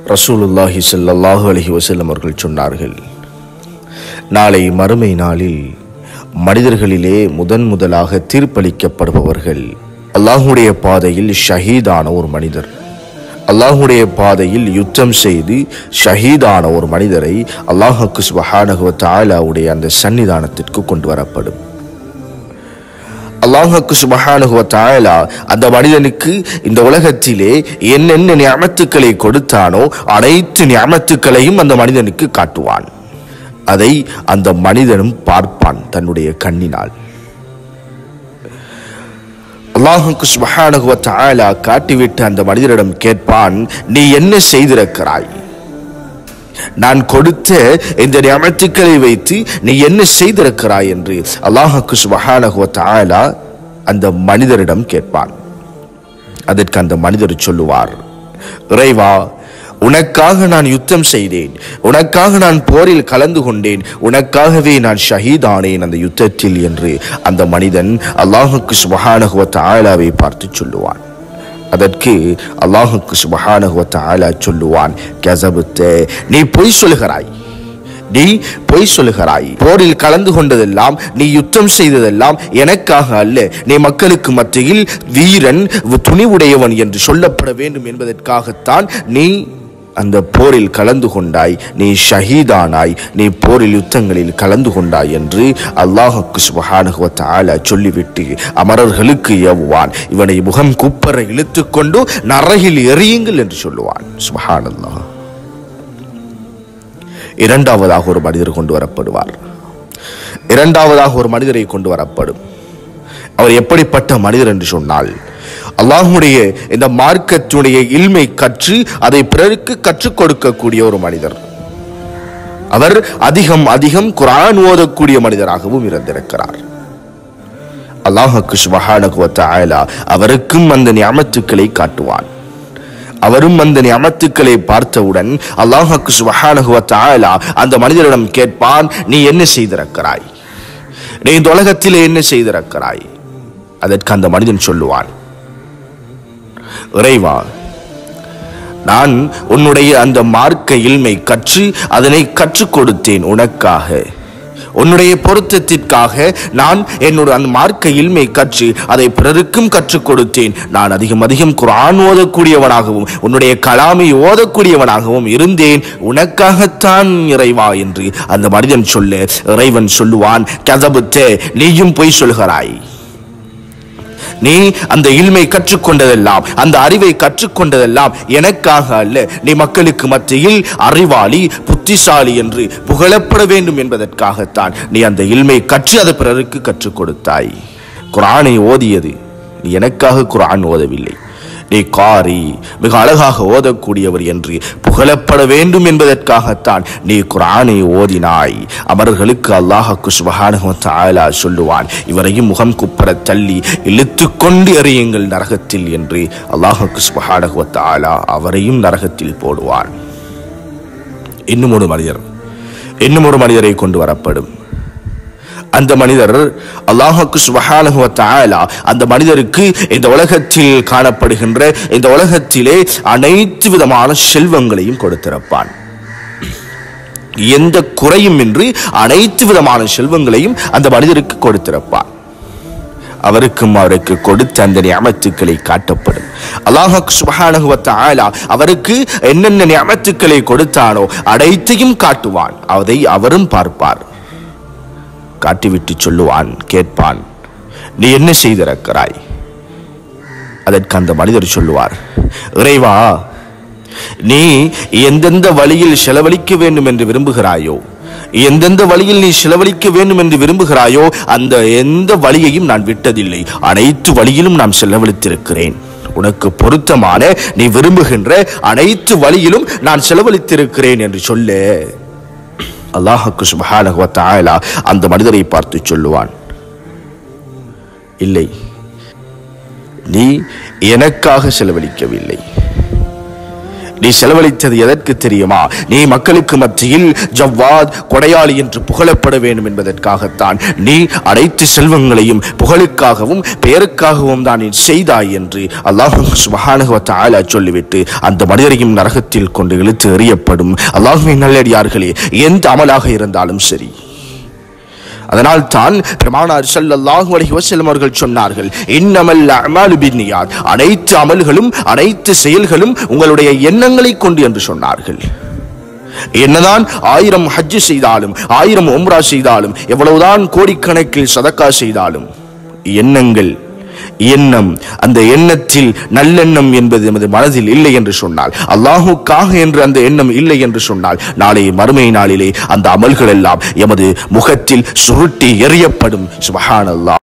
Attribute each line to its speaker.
Speaker 1: ரசூலுல்லாஹி ஸல்லல்லாஹு அலைஹி வஸல்லம் அவர்கள் சொன்னார்கள் நாளை மறுமை நாளில் மனிதர்களிலே முதன் முதலாக தீர்ப்பளிக்கப்படுபவர்கள் அல்லாஹுடைய பாதையில் ஷஹீதான ஒரு மனிதர் அல்லாஹுடைய பாதையில் யுத்தம் செய்து ஷஹீதான ஒரு மனிதரை அல்லாஹுக்கு சுபஹானஹு தாலாவுடைய அந்த சன்னிதானத்திற்கு கொண்டு வரப்படும் அல்லாஹுக்கு சுபஹானுகுவ தாயலா அந்த மனிதனுக்கு இந்த உலகத்திலே என்னென்ன ஞாபத்துக்களை கொடுத்தானோ அனைத்து ஞாபத்துக்களையும் அந்த மனிதனுக்கு காட்டுவான் அதை அந்த மனிதனும் பார்ப்பான் தன்னுடைய கண்ணினால் அல்லாஹுக்கு சுபஹானுகுவ தாயலா காட்டிவிட்டு அந்த மனிதரிடம் கேட்பான் நீ என்ன செய்திருக்கிறாய் நான் கொடுத்த இந்த நியமத்துக்களை வைத்து நீ என்ன செய்திருக்கிறாய் என்று அல்லாஹுக்கு சுபஹானஹு தஆலா அந்த மனிதரிடம் கேட்பான் அதற்கு அந்த மனிதர் சொல்லுவார் இறைவா உனக்காக நான் யுத்தம் செய்தேன் உனக்காக நான் போரில் கலந்து கொண்டேன் உனக்காகவே நான் ஷஹீதானேன் அந்த யுத்தத்தில் என்று அந்த மனிதன் அல்லாஹுக்கு சுபஹானஹு தஆலாவை பார்த்து சொல்லுவான் அதற்கு அல்லாஹுக்கு சுபஹானஹு தஆலா சொல்லுவான் கஸபுத்த நீ பொய் சொல்லுகிறாய் நீ பொய் சொல்லுகிறாய் போரில் கலந்து கொண்டதெல்லாம் நீ யுத்தம் செய்ததெல்லாம் எனக்காக அல்ல நீ மக்களுக்கு மத்தியில் வீரன் துணிவுடையவன் என்று சொல்லப்பட வேண்டும் என்பதற்காகத்தான் நீ அந்த போரில் கலந்து கொண்டாய் நீ ஷஹீதானாய் நீ போரில் யுத்தங்களில் கலந்து கொண்டாய் என்று அல்லாஹுக்கு சுபஹானஹு வ தஆலா சொல்லிவிட்டு அமரர்களுக்கு ஏவுவான் இவனை முகம் குப்பர இழுத்துக்கொண்டு நரகில் எறியுங்கள் என்று சொல்லுவான் சுபஹானல்லாஹ் இரண்டாவதாக ஒரு மனிதர் கொண்டு வரப்படுவார் இரண்டாவதாக ஒரு மனிதரை கொண்டு வரப்படும் அவர் எப்படிப்பட்ட மனிதர் என்று சொன்னால் அல்லாஹுடைய இந்த மார்க்கத்துடைய இல்மை கற்று அதை பிறருக்கு கற்றுக் கொடுக்கக்கூடிய ஒரு மனிதர் அவர் அதிகம் அதிகம் குரான் ஓதக்கூடிய மனிதராகவும் இருந்திருக்கிறார் அல்லாஹுக்கு சுபஹானஹு வ தஆலா அவருக்கும் அந்த நியமத்துக்களை காட்டுவான் அவரும் அந்த நியமத்துக்களை பார்த்தவுடன் அல்லாஹுக்கு சுபஹானஹு வ தஆலா அந்த மனிதரிடம் கேட்பான் நீ என்ன செய்திருக்கிறாய் நீ இந்த உலகத்திலே என்ன செய்திருக்கிறாய் அதற்கு அந்த மனிதன் சொல்லுவான் இறைவா நான் உன்னுடைய அந்த மார்க்க இல்மை கற்று அதனை கற்றுக் கொடுத்தேன் உனக்காக உன்னுடைய பொருத்தத்திற்காக நான் என்னோட அந்த மார்க்க இல்மை கற்று அதை பிறருக்கும் கற்றுக் கொடுத்தேன் நான் அதிகம் அதிகம் குரான் ஓதக்கூடியவனாகவும் உன்னுடைய கலாமை ஓதக்கூடியவனாகவும் இருந்தேன் உனக்காகத்தான் இறைவா என்று அந்த மனிதன் சொல்ல இறைவன் சொல்லுவான் கதபுத்தே நீயும் பொய் சொல்கிறாய் நீ அந்த இல்மை கற்றுக்கொண்டதெல்லாம் அந்த அறிவை கற்றுக்கொண்டதெல்லாம் எனக்காக அல்ல நீ மக்களுக்கு மத்தியில் அறிவாளி புத்திசாலி என்று புகழப்பட வேண்டும் என்பதற்காகத்தான் நீ அந்த இல்மை கற்று அதை பிறருக்கு கற்றுக் கொடுத்தாய் குரானை ஓதியது நீ எனக்காக குரான் ஓதவில்லை நீ காரி மிக அழகாக ஓதக்கூடியவர் என்று புகழப்பட வேண்டும் என்பதற்காகத்தான் நீ குரானை ஓதினாய் அமர்களுக்கு அல்லாஹுக்கு சுபஹானஹு வ தஆலா சொல்லுவான் இவரையும் முகம் குப்பர தள்ளி இழுத்து கொண்டு எறியுங்கள் நரகத்தில் என்று அல்லாஹுக்கு சுபஹானஹு வ தஆலா அவரையும் நரகத்தில் போடுவான் இன்னும் ஒரு மனிதர் இன்னும் ஒரு மனிதரை கொண்டு வரப்படும் அந்த மனிதர் அல்லாஹுக்கு சுபஹானஹு வ தஆலா அந்த மனிதருக்கு இந்த உலகத்தில் காணப்படுகின்ற இந்த உலகத்திலே அனைத்து விதமான செல்வங்களையும் கொடுத்திருப்பான் எந்த குறையும் இன்றி அனைத்து விதமான செல்வங்களையும் அந்த மனிதருக்கு கொடுத்திருப்பான் அவருக்கும் அவருக்கு கொடுத்த அந்த நியமத்துக்களை காட்டப்படும் அல்லாஹுக்கு சுபஹானஹு வ தஆலா அவருக்கு என்னென்ன நியமத்துக்களை கொடுத்தானோ அனைத்தையும் காட்டுவான் அதை அவரும் பார்ப்பார் காட்டிவிட்டு சொல்லுவான் கேட்பான் நீ என்ன செய்திருக்கிறாய் அதற்கு அந்த மனிதர் சொல்லுவார் இறைவா நீ எந்தெந்த வழியில் செலவழிக்க வேண்டும் என்று விரும்புகிறாயோ எந்தெந்த வழியில் நீ செலவழிக்க வேண்டும் என்று விரும்புகிறாயோ அந்த எந்த வழியையும் நான் விட்டதில்லை அனைத்து வழியிலும் நான் செலவழித்திருக்கிறேன் உனக்கு பொருத்தமான நீ விரும்புகின்ற அனைத்து வழியிலும் நான் செலவழித்திருக்கிறேன் என்று சொல்லு அல்லாஹுக்கு சுபஹானஹு வ தஆலா அந்த மனிதரை பார்த்து சொல்லுவான் இல்லை நீ எனக்காக செலவழிக்கவில்லை நீ செலவழித்தது எதற்கு தெரியுமா நீ மக்களுக்கு மத்தியில் ஜவ்வாத் கொடையாளி என்று புகழப்பட வேண்டும் என்பதற்காகத்தான் நீ அனைத்து செல்வங்களையும் புகழுக்காகவும் பெயருக்காகவும் தான் நீ செய்தாய் என்று அல்லாஹ் சுபஹானஹு வ தஆலா சொல்லிவிட்டு அந்த மனிதரையும் நரகத்தில் கொண்டு இழுத்து எறியப்படும் அல்லாஹுவின் நல்லடியார்களே எந்த அமலாக இருந்தாலும் சரி அதனால் தான் பெருமானார் ஸல்லல்லாஹு அலைஹி வஸல்லம் அவர்கள் சொன்னார்கள் இன்னமல் அமாலு பின்னியாத் அனைத்து அமல்களும் அனைத்து செயல்களும் உங்களுடைய எண்ணங்களை கொண்டு என்று சொன்னார்கள் என்னதான் ஆயிரம் ஹஜ் செய்தாலும் ஆயிரம் உம்ரா செய்தாலும் எவ்வளவுதான் கோடிக்கணக்கில் சதக்கா செய்தாலும் எண்ணங்கள் எண்ணம் அந்த எண்ணத்தில் நல்லெண்ணம் என்பது எமது மனதில் இல்லை என்று சொன்னால் அல்லாஹுக்காக என்று அந்த எண்ணம் இல்லை என்று சொன்னால் நாளை மறுமை நாளிலே அந்த அமல்கள் எல்லாம் எமது முகத்தில் சுருட்டி எறியப்படும் சுபஹான்